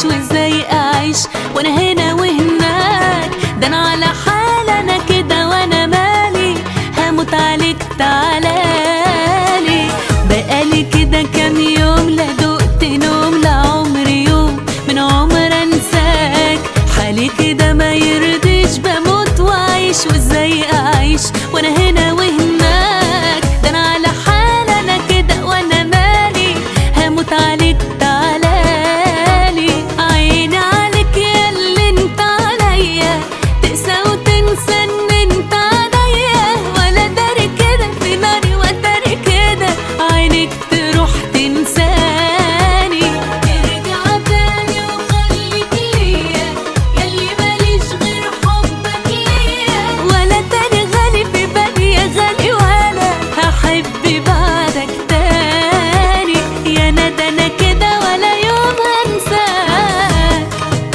وازاي اعيش وانا هنا وهناك ده انا على حال انا كده وانا مالي هموت عليك تعالالي بقالي كده كام يوم لا دقت نوم لا عمري يوم من عمر انساك حالي كده ما يرضيش بموت واعيش وازاي اعيش وانا هنا وهناك ده انا على حال انا كده وانا مالي هموت عليك تعالالي عيني عليك يا اللي انت عليا تقسى وتنسى ان انت عليا ولا داري كده في ناري وتاري كده عينك تروح تنساني ارجع تاني وخليك ليا ياللي ماليش غير حبك ليا ولا تاني غالي في بالي يا غالي ولا هحب بعدك تاني يا ندى انا كده ولا يوم هنساك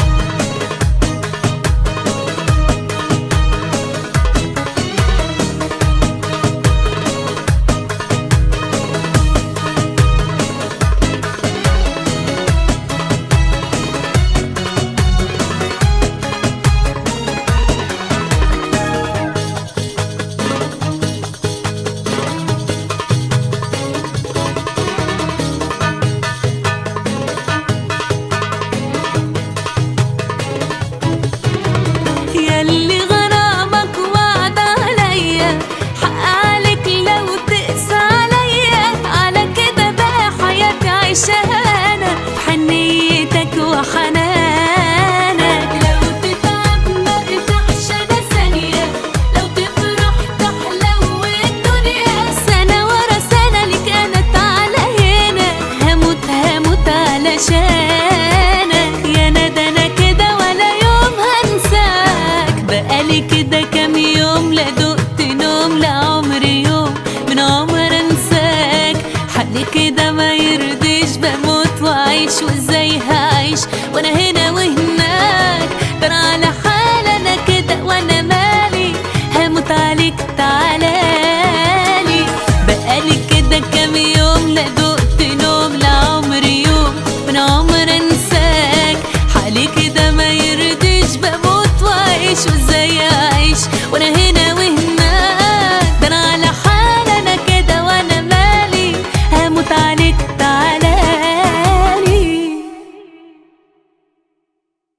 ياللي غرامك وعد عليا حق عليك لو تقسى عليا على كده بقى حياتي عايشة انا في حنيتك وحنانك